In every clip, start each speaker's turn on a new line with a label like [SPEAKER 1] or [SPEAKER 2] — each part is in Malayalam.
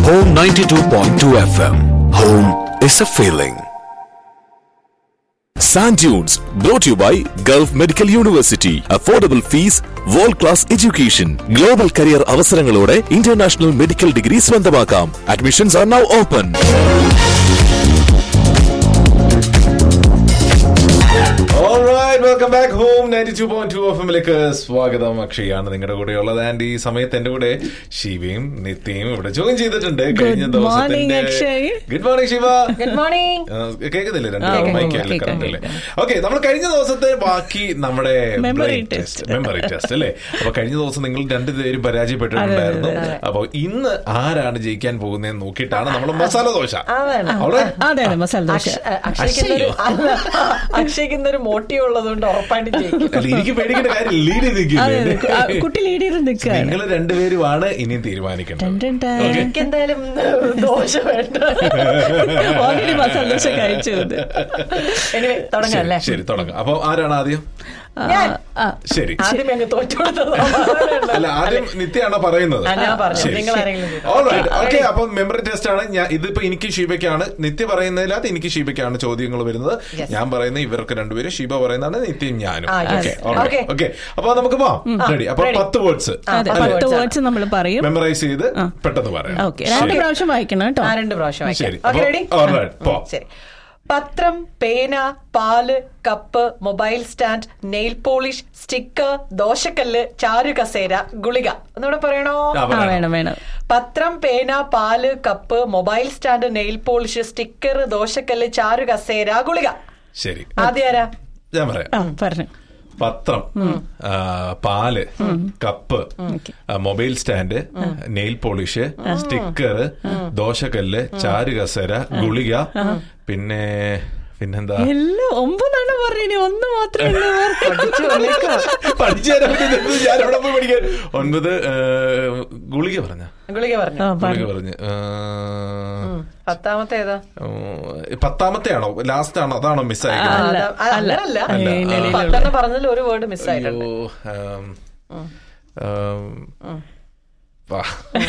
[SPEAKER 1] Home 92.2 FM. Home is a feeling.
[SPEAKER 2] Sand Dunes brought to you by Gulf Medical University. Affordable fees, world class education, global career അവസരങ്ങളോടെ ഇന്റർനാഷണൽ മെഡിക്കൽ ഡിഗ്രി സ്വന്തമാക്കാം admissions are now open welcome back home ninety two point two F എമ്മിലേക്ക് സ്വാഗതം അക്ഷയാണ് നിങ്ങളുടെ കൂടെ ഉള്ളത് ആൻഡ് ഈ സമയത്ത് എന്റെ കൂടെ ശിവയും നിത്യയും ഇവിടെ ജോയിൻ ചെയ്തിട്ടുണ്ട് കഴിഞ്ഞ
[SPEAKER 3] Good morning,
[SPEAKER 2] ദിവസത്തിന്റെ
[SPEAKER 3] Akshay.
[SPEAKER 2] Good morning Shiva
[SPEAKER 4] good morning
[SPEAKER 2] ആ, കേൾക്കുന്നില്ലേ രണ്ട്
[SPEAKER 3] കേൾക്കാം,
[SPEAKER 2] മൈക്കല്ലേ
[SPEAKER 3] കേൾക്കാം,
[SPEAKER 2] കറണ്ടല്ലേ ഓക്കെ നമ്മൾ കഴിഞ്ഞ ദിവസത്തെ ബാക്കി നമ്മുടെ
[SPEAKER 3] Memory test.
[SPEAKER 2] മെമ്മറി ടെസ്റ്റ് അല്ലേ അപ്പൊ കഴിഞ്ഞ ദിവസം നിങ്ങൾ രണ്ടുപേരും പരാജയപ്പെട്ടിട്ടുണ്ടായിരുന്നു അപ്പൊ ഇന്ന് ആരാണ് ജയിക്കാൻ പോകുന്നതെന്ന് നോക്കിയിട്ടാണ് നമ്മൾ മസാല ദോശ
[SPEAKER 4] അതാണ്.
[SPEAKER 2] Alright?
[SPEAKER 3] അതെ അതെ മസാല ദോശ
[SPEAKER 2] അക്ഷയോ?
[SPEAKER 4] അക്ഷയ്ക്ക് ഇന്നൊരു മോട്ടീവ് ഉള്ളതുകൊണ്ട് ഉറപ്പായിട്ട് ജയിക്കും
[SPEAKER 2] അല്ല എനിക്ക് പേടിക്കേണ്ട കാര്യം ലീഡ്
[SPEAKER 3] അതെ അതെ
[SPEAKER 2] ചെയ്തിരിക്കില്ലേ
[SPEAKER 3] ആ, കുട്ടി ലീഡ് ചെയ്ത് നിൽക്കുകയാണ്
[SPEAKER 2] നിങ്ങൾ രണ്ടുപേരുമാണ് ഇനിയും തീരുമാനിക്കേണ്ടത്
[SPEAKER 4] എനിക്ക് എന്തായാലും ദോശ വേണ്ട
[SPEAKER 3] ഓൾറെഡി മസാല ദോശ കഴിച്ചു ഇത്.
[SPEAKER 4] എനിവേ തുടങ്ങാം അല്ലേ
[SPEAKER 2] ശരി തുടങ്ങാം അപ്പൊ ആരാണ് ആദ്യം
[SPEAKER 3] ആ,
[SPEAKER 4] ഞാൻ.
[SPEAKER 3] ആ,
[SPEAKER 2] ശരി
[SPEAKER 4] ആദ്യം അങ്ങ് തോറ്റു കൊടുത്തത്
[SPEAKER 2] അല്ല ആദ്യം നിത്യയാണോ പറയുന്നത്
[SPEAKER 4] ആ, ഞാൻ പറഞ്ഞു.
[SPEAKER 2] ശരി,
[SPEAKER 4] നിങ്ങൾ
[SPEAKER 2] ശരി.
[SPEAKER 4] ആരെങ്കിലും ചെയ്തോ.
[SPEAKER 2] Alright,
[SPEAKER 4] ആ,
[SPEAKER 2] okay,
[SPEAKER 4] ready?
[SPEAKER 2] അപ്പം മെമ്മറി ടെസ്റ്റ് ആണ് ഞാൻ ഇതിപ്പോ എനിക്ക് ഷീബയ്ക്കാണ് നിത്യ പറയുന്നതിനകത്ത് എനിക്ക് ഷീബയ്ക്കാണ് ചോദ്യങ്ങൾ വരുന്നത്
[SPEAKER 4] Yes.
[SPEAKER 2] ഞാൻ പറയുന്ന ഇവർക്ക് രണ്ടുപേരും ഷീബ പറയുന്നതാണ് നിത്യം ഞാനും
[SPEAKER 4] ആ, yes.
[SPEAKER 2] Okay
[SPEAKER 4] Okay.
[SPEAKER 2] ഓക്കെ അപ്പൊ നമുക്ക് പോവാം റെഡി അപ്പൊ
[SPEAKER 4] ready.
[SPEAKER 2] പത്ത് വേർഡ്സ്
[SPEAKER 4] ആ,
[SPEAKER 3] അതെ
[SPEAKER 4] പത്ത്
[SPEAKER 3] പത്ത്
[SPEAKER 4] words ആണ്.
[SPEAKER 3] വേർഡ്സ് നമ്മൾ പറയും
[SPEAKER 2] മെമ്മറൈസ് ചെയ്ത് പെട്ടെന്ന് പറയാം
[SPEAKER 3] ഓക്കെ രണ്ട്
[SPEAKER 2] ശരി.
[SPEAKER 3] പ്രാവശ്യം വായിക്കണം കേട്ടോ
[SPEAKER 4] ആ രണ്ട് പ്രാവശ്യം
[SPEAKER 2] ശരി
[SPEAKER 4] വായിക്കാം ഓക്കെ റെഡി
[SPEAKER 2] alright, പോ.
[SPEAKER 4] ശരി പത്രം പേന പാല് cup mobile stand nail polish sticker ദോശക്കല്ല് ചാരുകസേര ഗുളിക ഒന്നുകൂടെ പറയണോ
[SPEAKER 2] ആ,
[SPEAKER 3] ആ
[SPEAKER 2] പറയാം.
[SPEAKER 3] വേണം വേണം
[SPEAKER 4] പത്രം പേന പാല് cup mobile stand nail polish sticker ദോശക്കല്ല് ചാരുകസേര ഗുളിക
[SPEAKER 2] ശരി
[SPEAKER 4] ആദ്യം ആരാ
[SPEAKER 2] ഞാൻ പറയാം
[SPEAKER 3] ആ പറഞ്ഞു
[SPEAKER 2] പത്രം ആ, പാല് കപ്പ് ആ, mobile stand nail polish sticker ദോശക്കല്ല് ചാരുകസര ഗുളിക പിന്നെ പിന്നെന്താ
[SPEAKER 3] എല്ലാം ഒമ്പതാണ് പറഞ്ഞു ഇനി ഒന്ന് മാത്രമേ ഉള്ളൂ ഓർക്കാൻ.
[SPEAKER 2] പഠിച്ചു തരാൻ പറ്റുന്നത് ഞാൻ എവിടെ പോയി പഠിക്കാൻ ഒൻപത് ആ, ഗുളിക പറഞ്ഞ
[SPEAKER 4] ഗുളിക പറഞ്ഞു
[SPEAKER 3] ആ,
[SPEAKER 2] ഗുളിക
[SPEAKER 3] പറഞ്ഞു.
[SPEAKER 2] പറഞ്ഞു ആ,
[SPEAKER 4] പത്താമത്തെ ഏതാ
[SPEAKER 2] ഉം, പത്താമത്തെ ആണോ ലാസ്റ്റ് ആണോ അതാണോ മിസ്
[SPEAKER 4] ആ,
[SPEAKER 2] ആയിരിക്കുന്നത്
[SPEAKER 3] അല്ല,
[SPEAKER 4] അതാ- അത്
[SPEAKER 3] അല്ല.
[SPEAKER 4] അങ്ങനല്ല
[SPEAKER 2] അല്ല,
[SPEAKER 3] ഇല്ല,
[SPEAKER 2] ആ.
[SPEAKER 3] ഇല്ല, ഇല്ല.
[SPEAKER 4] പത്തെണ്ണം പറഞ്ഞതിൽ ഒരു വേർഡ് മിസ് ആയിട്ടുണ്ട്
[SPEAKER 2] അയ്യോ ആം, ആം, വാ.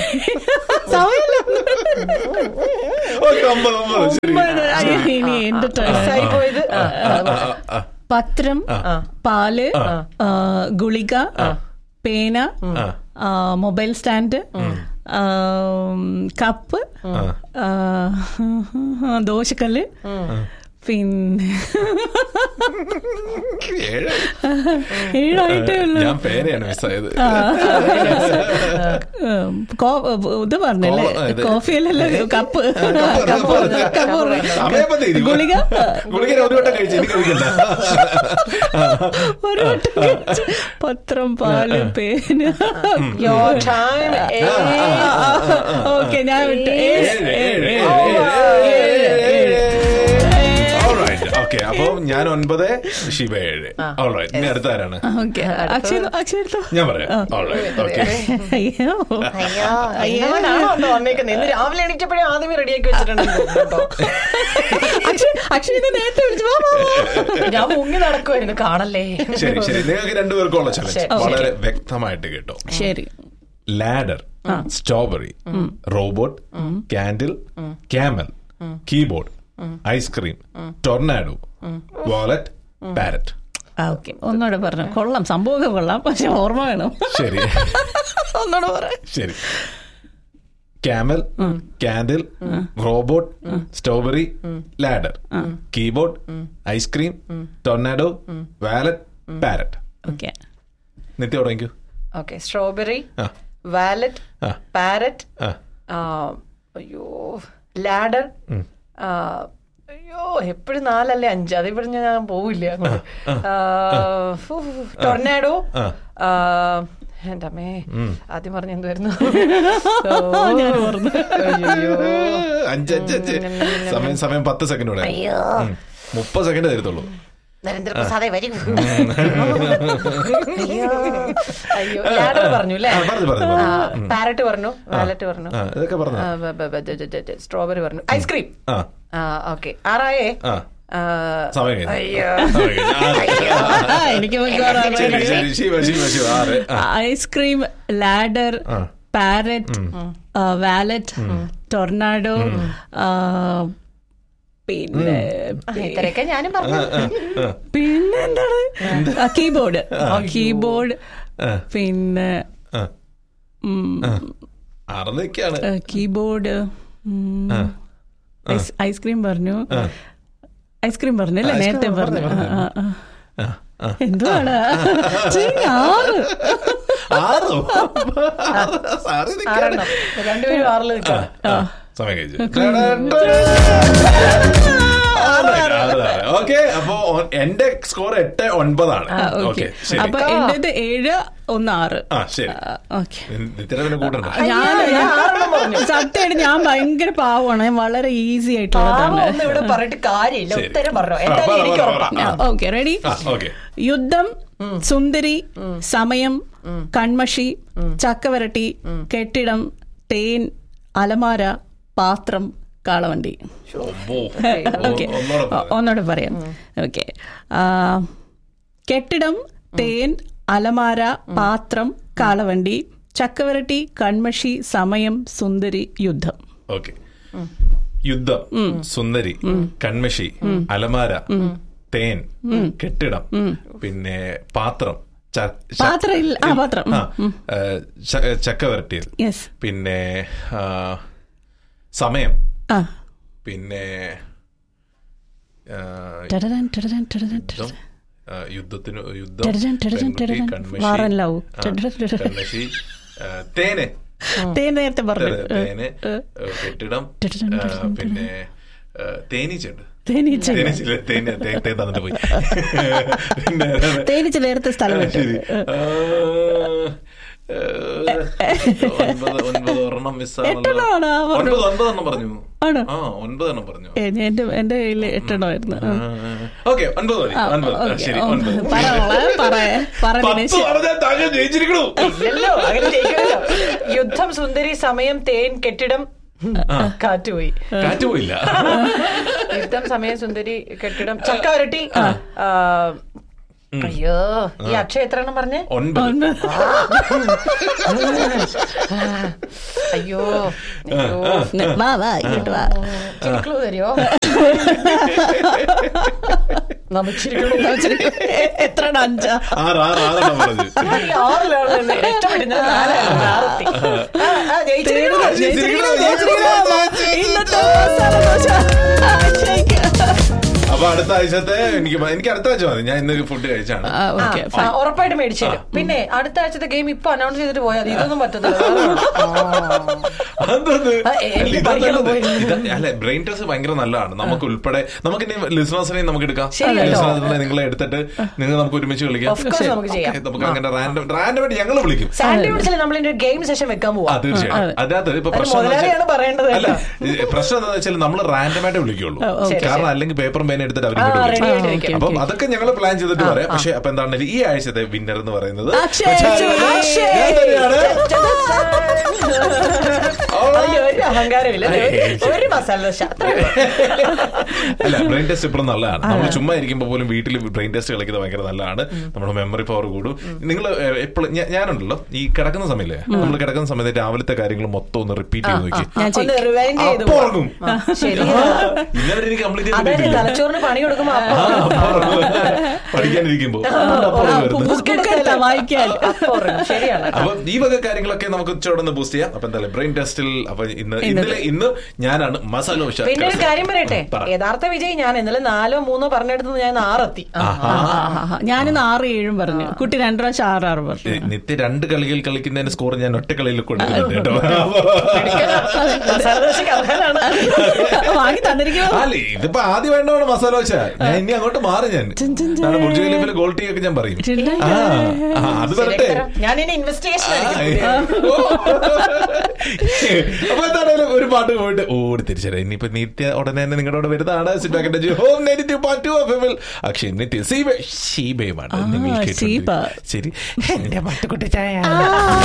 [SPEAKER 2] ഓക്കേ, ഒമ്പത്, ഒമ്പത്, ശരി.
[SPEAKER 3] ഒമ്പത്. അയ്യോ, ഇനി എന്റെ turn.
[SPEAKER 4] മിസ് ആയി പോയത് ആ,
[SPEAKER 2] ആ, ആ, ആ, ആ.
[SPEAKER 3] പത്രം
[SPEAKER 4] ആ.
[SPEAKER 3] പാല് ആ, ഗുളിക പേന
[SPEAKER 2] ആ.
[SPEAKER 3] ആ, മൊബൈൽ സ്റ്റാൻഡ് ആ, കപ്പ് ആ, ദോശക്കല്ല് പിന്നെ
[SPEAKER 2] ഏഴ്.
[SPEAKER 3] ഏഴായിട്ടേ ഉള്ളൂ
[SPEAKER 2] ഞാൻ പേരെയാണ് മിസ്സായത്
[SPEAKER 3] ഉം, കോ- ഇത് പറഞ്ഞല്ലേ
[SPEAKER 2] കോ- ഇത്.
[SPEAKER 3] കോഫിയല്ലല്ലോ കപ്പ് കപ്പ് കപ്പ്
[SPEAKER 2] സമയപ്പത്തി ഇരി.
[SPEAKER 3] ഗുളിക
[SPEAKER 2] ഗുളിക ഒരു വട്ടം കഴിച്ചു ഇനി കഴിക്കണ്ട
[SPEAKER 3] ഒരു വട്ടം കഴിച്ച് പത്രം പാല് പേന
[SPEAKER 4] Your time is
[SPEAKER 3] ഓക്കെ ഞാൻ വിട്ടു ഏഴ്,
[SPEAKER 2] ഏഴ്,
[SPEAKER 3] ഏഴ്,
[SPEAKER 2] ഏഴ്,
[SPEAKER 3] ഏഴ്,
[SPEAKER 2] ഏഴ്,
[SPEAKER 3] ഏഴ്, ഏഴ്.
[SPEAKER 2] Alright, okay. അപ്പൊ ഞാൻ ഒൻപത് ശിവ ഏഴ് ഓൾറൈറ്റ് ഇനി അടുത്ത ആരാണ്
[SPEAKER 3] ഓക്കെ അക്ഷയ് അക്ഷയ് എടുത്തോ
[SPEAKER 2] ഞാൻ പറയാം ഓൾറൈറ്റ് ഓക്കെ
[SPEAKER 3] അയ്യോ
[SPEAKER 4] അയ്യോ അയ്യോനാണോ ഒന്ന് വന്നേക്കുന്നത് ഇന്ന് രാവിലെ എണീറ്റപ്പോഴേ ആദ്യമേ റെഡിയാക്കി വെച്ചിട്ടുണ്ടെന്ന് തോന്നുന്നു കേട്ടോ.
[SPEAKER 3] അക്ഷയ് അക്ഷയ് ഇത് നേരത്തെ വിളിച്ചു വാ, വാ, വാ.
[SPEAKER 4] ഞാൻ മുങ്ങി നടക്കുമായിരുന്നു കാണല്ലേ
[SPEAKER 2] ശരി ശരി നിങ്ങൾക്ക് രണ്ടുപേർക്കുള്ള ചലഞ്ച്
[SPEAKER 4] ശരി.
[SPEAKER 2] വളരെ വ്യക്തമായിട്ട് കേട്ടോ
[SPEAKER 3] ശരി
[SPEAKER 2] ladder strawberry robot candle camel keyboard ice cream tornado wallet parrot
[SPEAKER 3] ആ ഓക്കെ ഒന്നുകൂടെ പറഞ്ഞു കൊള്ളാം സംഭവമൊക്കെ കൊള്ളാം പക്ഷെ ഓർമ്മ വേണം
[SPEAKER 2] ശരി
[SPEAKER 3] ഒന്നുകൂടെ പറ
[SPEAKER 2] ശരി camel candle robot strawberry ladder keyboard ice cream tornado wallet parrot
[SPEAKER 3] okay
[SPEAKER 2] Nithya തുടങ്ങിക്കൂ
[SPEAKER 4] ഓക്കെ സ്ട്രോബെറി
[SPEAKER 2] ആ.
[SPEAKER 4] വാലറ്റ്
[SPEAKER 2] ആ.
[SPEAKER 4] പാരറ്റ്
[SPEAKER 2] ആ
[SPEAKER 4] അയ്യോ ലാഡർ അയ്യോ എപ്പോഴും നാലല്ലേ അഞ്ച് അത് ഇവിടെ ഞാൻ പോവില്ല അങ്ങോട്ട്. ആ, ഫു, ടൊർനാഡോ
[SPEAKER 2] ആ.
[SPEAKER 4] ആ, എന്റെ അമ്മേ ആദ്യം പറഞ്ഞ എന്തുവായിരുന്നു
[SPEAKER 3] ഞാൻ ഓർമ്മ
[SPEAKER 4] അയ്യോ
[SPEAKER 2] അഞ്ച് അഞ്ച് അഞ്ച് സമയം സമയം പത്ത് സെക്കൻഡ് കൂടെ
[SPEAKER 4] അയ്യോ
[SPEAKER 2] ഉം. മുപ്പത് സെക്കൻഡ് തരത്തുള്ളൂ
[SPEAKER 4] നരേന്ദ്രപ്രസാദെ വരും അയ്യോ അയ്യോ ലാഡർ പറഞ്ഞു അല്ലേ
[SPEAKER 2] ആ, പറഞ്ഞു, പറഞ്ഞു, പറഞ്ഞു.
[SPEAKER 4] പാരറ്റ് പറഞ്ഞു വാലറ്റ് പറഞ്ഞു
[SPEAKER 2] ആ ഇതൊക്കെ പറഞ്ഞു
[SPEAKER 4] സ്ട്രോബെറി പറഞ്ഞു ഐസ്ക്രീം
[SPEAKER 2] ആ
[SPEAKER 4] ആ ഓക്കെ ആറായേ
[SPEAKER 2] ആ
[SPEAKER 4] ആ,
[SPEAKER 2] സമയം കഴിഞ്ഞു.
[SPEAKER 4] അയ്യോ
[SPEAKER 2] സമയം കഴിഞ്ഞു. ആ,
[SPEAKER 3] എനിക്ക് മിക്കവാറും
[SPEAKER 2] ശരി
[SPEAKER 3] അറിയാം.
[SPEAKER 2] ശരി ശിവ ശിവ ശിവ ആറ് ആ,
[SPEAKER 3] ഐസ്ക്രീം ലാഡർ
[SPEAKER 2] ആ.
[SPEAKER 3] പാരറ്റ് വാലറ്റ് ടൊർണാഡോ ആ, പിന്നെ
[SPEAKER 4] ആ, ഇത്രയൊക്കെ ഞാനും പറഞ്ഞു
[SPEAKER 3] പിന്നെ എന്താണ് കീബോർഡ് കീബോർഡ്
[SPEAKER 2] ആ.
[SPEAKER 3] പിന്നെ
[SPEAKER 2] ആ.
[SPEAKER 3] ഉം,
[SPEAKER 2] ആറന്നൊക്കെയാണ്
[SPEAKER 3] ആ, കീബോർഡ് ഉം, ഐസ്- ഐസ്ക്രീം പറഞ്ഞു ഐസ്ക്രീം പറഞ്ഞു അല്ലേ നേരത്തെ പറഞ്ഞു ആ, ആ, ആ. എന്തുവാണ് ശരി, ആറ്
[SPEAKER 2] ആറോ സാറി നിൽക്കാണ്
[SPEAKER 4] ആറെണ്ണം രണ്ടുപേരും ആറിൽ നിൽക്കാം
[SPEAKER 2] സമയം കഴിച്ചു ഓക്കെ അപ്പോ എന്റെ സ്കോർ എട്ട് ഒൻപതാണ്
[SPEAKER 3] ആ,
[SPEAKER 2] ഓക്കെ
[SPEAKER 3] ഓക്കെ
[SPEAKER 2] ശരി
[SPEAKER 3] അപ്പൊ എന്റേത് ഏഴ് ഒന്ന് ആറ്
[SPEAKER 2] ആ ശരി
[SPEAKER 3] ഓക്കെ
[SPEAKER 2] നിത്യനെ പിന്നെ കൂട്ടണ്ട
[SPEAKER 3] ഞാൻ സത്യമായിട്ട് ഞാൻ ഭയങ്കര പാവമാണ് ഞാൻ വളരെ ഈസി
[SPEAKER 4] പാവം
[SPEAKER 3] ആയിട്ടുള്ളതാണ്
[SPEAKER 4] ഒന്നും ഇവിടെ പറഞ്ഞിട്ട് കാര്യമില്ല
[SPEAKER 2] ശരി.
[SPEAKER 4] ഉത്തരം പറഞ്ഞു
[SPEAKER 2] ആ,
[SPEAKER 4] എന്തായാലും
[SPEAKER 2] പറ,
[SPEAKER 4] എനിക്ക്
[SPEAKER 2] പറ,
[SPEAKER 4] ഉറപ്പാ
[SPEAKER 2] പറ.
[SPEAKER 3] ഓക്കെ റെഡി
[SPEAKER 2] ആ ഓക്കെ
[SPEAKER 3] യുദ്ധം സുന്ദരി സമയം കൺമഷി ചക്കവരട്ടി കെട്ടിടം തേൻ അലമാര പാത്രം കാളവണ്ടി ഓക്കെ ഒന്നുകൂടെ പറയാം ഓക്കെ കെട്ടിടം തേൻ അലമാര പാത്രം കാളവണ്ടി ചക്കവരട്ടി കൺമഷി സമയം സുന്ദരി യുദ്ധം
[SPEAKER 2] ഓക്കെ യുദ്ധം സുന്ദരി കൺമഷി അലമാര തേൻ കെട്ടിടം പിന്നെ പാത്രം ച- ച-
[SPEAKER 3] പാത്രം ഇല്ല ആ പാത്രം
[SPEAKER 2] ആ, ഏ, ച- ചക്ക വരട്ടിയത്
[SPEAKER 3] യെസ്
[SPEAKER 2] പിന്നെ ആ, സമയം
[SPEAKER 3] ആ
[SPEAKER 2] പിന്നെ ആ,
[SPEAKER 3] ടടടൻ, ടടടൻ, ടടടൻ,
[SPEAKER 2] യുദ്ധം
[SPEAKER 3] ടടടൻ.
[SPEAKER 2] ആ, യുദ്ധത്തിന് യുദ്ധം
[SPEAKER 3] ടടടൻ, ടടടൻ,
[SPEAKER 2] പെൺകുട്ടി,
[SPEAKER 3] ടടടൻ.
[SPEAKER 2] കൺമഷി,
[SPEAKER 3] War and love.
[SPEAKER 2] ആ,
[SPEAKER 3] ടടടൻ, ടടടൻ.
[SPEAKER 2] കൺമഷി ആ, തേന്
[SPEAKER 3] തേൻ നേരത്തെ പറഞ്ഞു
[SPEAKER 2] തേന് കെട്ടിടം
[SPEAKER 3] ടടടൻ,
[SPEAKER 2] ആ,
[SPEAKER 3] ടടടൻ,
[SPEAKER 2] പിന്നെ ആ, തേനീച്ചയുണ്ട്
[SPEAKER 3] തേനീച്ച
[SPEAKER 2] തേനീച്ചില്ല തേൻ തേൻ തേൻ തന്നിട്ട് പോയി പിന്നെ
[SPEAKER 3] തേനീച്ച നേരത്തെ സ്ഥലം
[SPEAKER 2] ആ,
[SPEAKER 3] വിട്ടു
[SPEAKER 2] ശരി ആ, ആ, ഒൻപത് ഒൻപത് ഒരെണ്ണം മിസ്സാണല്ലോ
[SPEAKER 3] എട്ടെണ്ണമാണോ ആ പറഞ്ഞു?
[SPEAKER 2] ഒൻപത് ഒൻപതെണ്ണം പറഞ്ഞു
[SPEAKER 3] ആണോ?
[SPEAKER 2] ആ ഒൻപതെണ്ണം പറഞ്ഞു
[SPEAKER 3] ഏ, എന്റെ എന്റെ കയ്യിൽ എട്ടെണ്ണമായിരുന്നു ആ.
[SPEAKER 2] ഓക്കെ ഒൻപത് മതി
[SPEAKER 3] ആ,
[SPEAKER 2] ഒൻപത് ആ,
[SPEAKER 3] ഓക്കേ.
[SPEAKER 2] ശരി
[SPEAKER 3] ഓ,
[SPEAKER 2] ഒൻപത്
[SPEAKER 3] പറ മോളെ, പറ പറ
[SPEAKER 2] പത്ത്
[SPEAKER 3] ദിനേശ്
[SPEAKER 2] പറഞ്ഞാൽ താങ്കൾ ജയിച്ചിരിക്കണു
[SPEAKER 4] ഇല്ലല്ലോ അങ്ങനെ ജയിക്കുമല്ലോ യുദ്ധം സുന്ദരി സമയം തേൻ കെട്ടിടം കാറ്റുപോയി
[SPEAKER 2] കാറ്റ് പോയില്ല
[SPEAKER 4] യുദ്ധം സമയം സുന്ദരി കെട്ടിടം ചക്ക വരട്ടി ആ, അയ്യോ ഈ അക്ഷയ എത്ര എണ്ണം പറഞ്ഞേ
[SPEAKER 2] ഒൻപത്
[SPEAKER 4] അയ്യോ അയ്യോ
[SPEAKER 3] വാ വാ ഇങ്ങോട്ട് വാ
[SPEAKER 4] ചിരിക്കളു തരുമോ നമിച്ചിരിക്കണു
[SPEAKER 3] എത്ര അഞ്ചാ
[SPEAKER 2] ആറ് ആറ് ആറെണ്ണം പറഞ്ഞു
[SPEAKER 4] ഞാൻ ഈ ആറിലാണ് നിന്ന് ഇഷ്ടപ്പെടുന്നത് നാലായിരുന്നു ആറെത്തി ആ, ആ, ജയിച്ചിരിക്കണു.
[SPEAKER 2] ജയിച്ചിരിക്കണു, ജയിച്ചിരിക്കണു.
[SPEAKER 3] ഇന്നത്തെ മസാല ദോശ ആ, ശരിക്ക്.
[SPEAKER 2] അപ്പൊ അടുത്ത ആഴ്ചത്തെ എനിക്ക് എനിക്ക് അടുത്ത ആഴ്ച മതി ഞാൻ ഇന്ന് ഫുഡ് കഴിച്ചാണ്
[SPEAKER 3] ആ, ഓക്കേ,
[SPEAKER 4] ആ,
[SPEAKER 3] fine.
[SPEAKER 4] ഉറപ്പായിട്ട് മേടിച്ചു തരും പിന്നെ അടുത്ത ആഴ്ചത്തെ ഗെയിം ഇപ്പൊ അനൗൺസ് ചെയ്തിട്ട് പോയാൽ മതി. ഇതൊന്നും പറ്റത്തില്ല
[SPEAKER 2] അതെന്തത്?
[SPEAKER 4] ആ, എ-
[SPEAKER 2] അല്ല,
[SPEAKER 4] എനിക്ക്
[SPEAKER 2] ഇതാ
[SPEAKER 4] പഠിക്കണം
[SPEAKER 2] നല്ലത്.
[SPEAKER 4] പോയി.
[SPEAKER 2] ഇതാ- അല്ല ബ്രെയിൻ ടെസ്റ്റ് ഭയങ്കര നല്ലതാണ് നമുക്ക് ഉൾപ്പെടെ നമുക്ക് ഇനി ലിസണേഴ്സിനെയും നമുക്ക് എടുക്കാം
[SPEAKER 4] ശരിയല്ലോ.
[SPEAKER 2] ലിസണേഴ്സിനെ നിങ്ങളെ എടുത്തിട്ട് നിങ്ങൾ നമുക്ക് ഒരുമിച്ച് കളിക്കാം
[SPEAKER 4] Of course നമുക്ക് ചെയ്യാം.
[SPEAKER 2] Okay, നമുക്ക് അങ്ങനെ റാൻഡം റാൻഡമായിട്ട് ഞങ്ങൾ വിളിക്കും
[SPEAKER 4] സാൻഡി വിളിച്ചാൽ നമ്മൾ ഇതിന്റെ ഗെയിം സെഷൻ വെക്കാൻ
[SPEAKER 2] ആ
[SPEAKER 4] പോവാ
[SPEAKER 2] തീർച്ചയായും അതിനകത്ത് ഇപ്പൊ
[SPEAKER 4] അത്
[SPEAKER 2] പ്രശ്നം എന്താ
[SPEAKER 4] മുതലാളിയാണ്
[SPEAKER 2] വെച്ചാൽ-
[SPEAKER 4] പറയേണ്ടത്
[SPEAKER 2] അല്ല ഈ പ്രശ്നം എന്താണെന്ന് വെച്ചാൽ നമ്മൾ റാൻഡമായിട്ട് വിളിക്കുള്ളൂ
[SPEAKER 3] ഓ, ഓക്കേ.
[SPEAKER 2] കാരണം അല്ലെങ്കിൽ പേപ്പറും പേന എടുത്തിട്ട് അവർ
[SPEAKER 4] ആ,
[SPEAKER 2] ഇങ്ങോട്ട്
[SPEAKER 4] ready
[SPEAKER 2] വിളിക്കും.
[SPEAKER 4] ആയിട്ട്
[SPEAKER 3] ആ,
[SPEAKER 4] ഇരിക്കാം.
[SPEAKER 3] ഓക്കേ.
[SPEAKER 2] അപ്പം അതൊക്കെ ഞങ്ങൾ പ്ലാൻ ചെയ്തിട്ട് പറയാം പക്ഷെ അപ്പൊ എന്താണെങ്കിലും ഈ ആഴ്ചത്തെ വിന്നർ എന്ന് പറയുന്നത്
[SPEAKER 3] അക്ഷയ്.
[SPEAKER 2] അക്ഷയ്. ഞാൻ തന്നെയാണ്.
[SPEAKER 4] അതിന് ഒരു അഹങ്കാരമില്ല ഒരു- ഒരു മസാല ദോശ അത്രേ ഉള്ളൂ.
[SPEAKER 2] അല്ല ബ്രെയിൻ ടെസ്റ്റ് ഇപ്പോഴും നല്ലതാണ് നമ്മൾ ചുമ്മാ ഇരിക്കുമ്പോൾ പോലും വീട്ടിൽ ബ്രെയിൻ ടെസ്റ്റ് കളിക്കുന്നത് ഭയങ്കര നല്ലതാണ് നമ്മുടെ മെമ്മറി പവർ കൂടും നിങ്ങൾ എപ്പോഴും ഞാനുണ്ടല്ലോ ഈ കിടക്കുന്ന സമയല്ലേ നമ്മൾ കിടക്കുന്ന സമയത്ത് രാവിലത്തെ കാര്യങ്ങൾ മൊത്തം ഒന്ന് റിപ്പീറ്റ് ചെയ്ത് നോക്കി
[SPEAKER 3] ഞാൻ
[SPEAKER 4] ഒന്ന്
[SPEAKER 3] ചെയ്യും.
[SPEAKER 4] റിവൈൻഡ് ചെയ്ത്
[SPEAKER 2] അപ്പൊ
[SPEAKER 4] പോവാം.
[SPEAKER 2] ഉറങ്ങും
[SPEAKER 4] ആ, ശരി
[SPEAKER 2] ഇന്നലെ എനിക്ക് കംപ്ലീറ്റ്
[SPEAKER 4] അതായത് തലച്ചോറിന് പണി കൊടുക്കുമ്പോ അപ്പൊ
[SPEAKER 2] പഠിക്കാനിരിക്കുമ്പോ
[SPEAKER 3] ആ, ബുക്ക് എടുത്താ വായിക്കാൻ
[SPEAKER 4] അപ്പൊ ഉറങ്ങും. ശരിയാണ്
[SPEAKER 2] അപ്പൊ ഈ വക കാര്യങ്ങളൊക്കെ നമുക്ക് ഇച്ചിരി ബൂസ്റ്റ് ചെയ്യാം അപ്പൊ എന്തായാലും ബ്രെയിൻ ടെസ്റ്റിൽ അപ്പൊ ഇന്ന് ഇന്നലെ ഇന്ന് ഞാനാണ് മസാല ദോശ
[SPEAKER 4] പിന്നെ ഒരു കാര്യം പറയട്ടെ
[SPEAKER 2] പറ.
[SPEAKER 4] യഥാർത്ഥ വിജയ് ഞാൻ ഇന്നലെ നാലോ മൂന്നോ പറഞ്ഞെടുത്തത് ഞാൻ ആറെത്തി ആ.
[SPEAKER 3] ഞാനിന്ന് ആറ് ഏഴും പറഞ്ഞു കുട്ടി രണ്ടു പ്രാവശ്യം ആറ് ആറ് പറഞ്ഞു
[SPEAKER 2] ഏ, നിത്യ രണ്ട് കളികൾ കളിക്കുന്നതിന്റെ സ്കോർ ഞാൻ ഒറ്റ കളിയിൽ കൊടുക്കുന്നുണ്ട് കേട്ടോ
[SPEAKER 4] മസാല ദോശയ്ക്ക് അർഹനാണ്
[SPEAKER 3] വാങ്ങി തന്നിരിക്കുമോ
[SPEAKER 2] അല്ലേ ഇതിപ്പോ ആദ്യം വേണ്ടതാണ് മസാല ദോശ ഞാൻ ഇനി അങ്ങോട്ട് മാറി ഞാൻ നാളെ ബുർജ് ഖലീഫിലെ ഗോൾ ടീ ഒക്കെ ഞാൻ പറയും ആ ആ, അത് വരട്ടെ
[SPEAKER 4] ഞാൻ ഇനി ഇൻവെസ്റ്റിഗേഷൻ
[SPEAKER 2] ആ, ഓ. അപ്പൊ എന്താണേലും ഒരു പാട്ട് പോയിട്ട് ഓടി തിരിച്ചറിയാം ഇനിയിപ്പോ നിത്യ ഉടനെ തന്നെ നിങ്ങളുടെ കൂടെ വരുന്നതാണ് സിറ്റാക്കിന്റെ home negative part two of M Akshay Nithya Seeba ഷീബയുമാണ് നിങ്ങൾ
[SPEAKER 3] ആ,
[SPEAKER 2] കേട്ടുകൊണ്ടിരിക്കുന്നത്.
[SPEAKER 3] ഷീബ.
[SPEAKER 2] ശരി എന്റെ പാട്ടുകുട്ടി ചായ